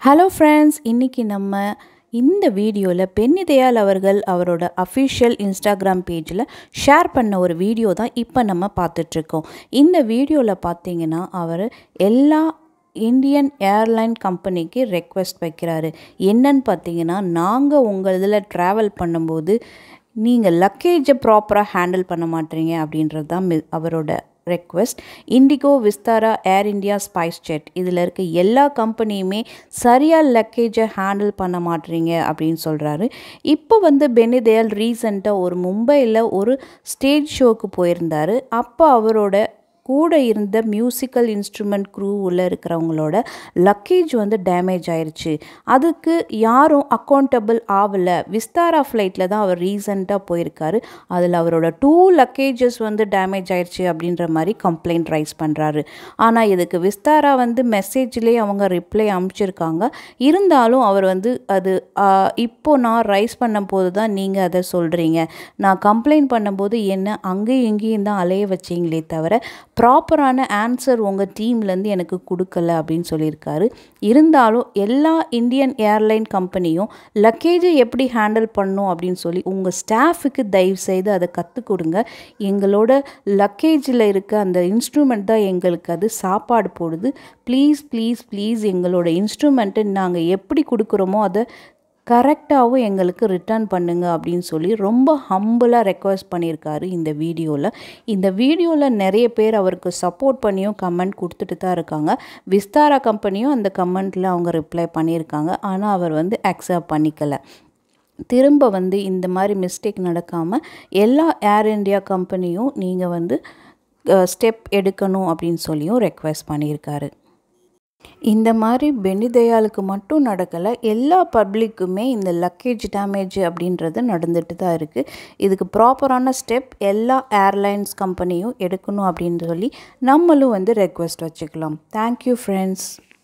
hello friends இன்றைக்கி நம்ம இந்த வீடியோவில் பென்னி தயாள் அவர்கள் அவரோட அஃபிஷியல் இன்ஸ்டாகிராம் பேஜில் ஷேர் பண்ண ஒரு வீடியோ தான் இப்போ நம்ம பார்த்துட்ருக்கோம் இந்த வீடியோவில் பார்த்தீங்கன்னா அவர் எல்லா இந்தியன் ஏர்லைன் கம்பெனிக்கு ரெக்வெஸ்ட் வைக்கிறாரு என்னன்னு பார்த்தீங்கன்னா நாங்கள் உங்கள் இதில் ட்ராவல் பண்ணும்போது நீங்கள் லக்கேஜை ப்ராப்பராக ஹேண்டில் பண்ண மாட்டீங்க அப்படின்றது தான் மி- அவரோட request IndiGo Vistara Air India SpiceJet இதில் இருக்க எல்லா கம்பெனியுமே சரியாக லக்கேஜை ஹேண்டில் பண்ண மாட்டீங்க அப்படின்னு சொல்கிறாரு இப்போ வந்து பெனிதயால் ரீசண்டாக ஒரு மும்பையில் ஒரு ஸ்டேஜ் ஷோக்கு போயிருந்தார் அப்போ அவரோட கூட இருந்த மியூசிக்கல் இன்ஸ்ட்ருமெண்ட் க்ரூ உள்ள இருக்கிறவங்களோட லக்கேஜ் வந்து டேமேஜ் ஆயிருச்சு அதுக்கு யாரும் அக்கௌண்டபிள் ஆகலை விஸ்தாரா ஃப்ளைட்டில் தான் அவர் ரீசண்டாக போயிருக்காரு அதில் அவரோட டூ லக்கேஜஸ் வந்து டேமேஜ் ஆயிருச்சு அப்படின்ற மாதிரி கம்ப்ளைண்ட் ரைஸ் பண்ணுறாரு ஆனால் இதுக்கு விஸ்தாரா வந்து மெசேஜ்லேயே அவங்க ரிப்ளை அனுப்பிச்சிருக்காங்க இருந்தாலும் அவர் வந்து அது ஆ, இப்போ நான் ரைஸ் பண்ணும்போது தான் நீங்கள் அதை சொல்கிறீங்க நான் கம்ப்ளைண்ட் பண்ணும்போது என்ன அங்கேயும் இங்கேயும் தான் அலைய வச்சீங்களே தவிர ப்ராப்பரான ஆன்சர் உங்கள் டீம்லேருந்து எனக்கு கொடுக்கல அப்படின்னு சொல்லியிருக்காரு இருந்தாலும் எல்லா இந்தியன் ஏர்லைன் கம்பெனியும் லக்கேஜை எப்படி ஹேண்டில் பண்ணும் அப்படின்னு சொல்லி உங்கள் ஸ்டாஃபுக்கு தயவு செய்து அதை கற்றுக் கொடுங்க எங்களோட லக்கேஜில் இருக்க அந்த இன்ஸ்ட்ருமெண்ட் தான் எங்களுக்கு அது சாப்பாடு போடுது ப்ளீஸ் ப்ளீஸ் ப்ளீஸ் எங்களோட இன்ஸ்ட்ருமெண்ட்டை நாங்கள் எப்படி கொடுக்குறோமோ அதை கரெக்டாகவும் எங்களுக்கு ரிட்டர்ன் பண்ணுங்க அப்படின்னு சொல்லி ரொம்ப ஹம்பிளாக ரெக்வஸ்ட் பண்ணியிருக்காரு இந்த வீடியோவில் இந்த வீடியோவில் நிறைய பேர் அவருக்கு சப்போர்ட் பண்ணியும் கமெண்ட் கொடுத்துட்டு தான் இருக்காங்க விஸ்தாரா கம்பெனியும் அந்த கமெண்ட்டில் அவங்க ரிப்ளை பண்ணியிருக்காங்க ஆனால் அவர் வந்து அக்செப்ட் பண்ணிக்கல திரும்ப வந்து இந்த மாதிரி மிஸ்டேக் நடக்காமல் எல்லா ஏர் இந்தியா கம்பெனியும் நீங்கள் வந்து ஸ்டெப் எடுக்கணும் அப்படின்னு சொல்லியும் ரெக்வெஸ்ட் பண்ணியிருக்காரு இந்த மாதிரி பெனிதயாளுக்கு மட்டும் நடக்கலை எல்லா பப்ளிக்குமே இந்த லக்கேஜ் டேமேஜ் அப்படின்றது நடந்துட்டு தான் இருக்குது இதுக்கு ப்ராப்பரான ஸ்டெப் எல்லா ஏர்லைன்ஸ் கம்பெனியும் எடுக்கணும் அப்படின்னு சொல்லி நம்மளும் வந்து ரெக்வெஸ்ட் வச்சுக்கலாம் தேங்க்யூ ஃப்ரெண்ட்ஸ்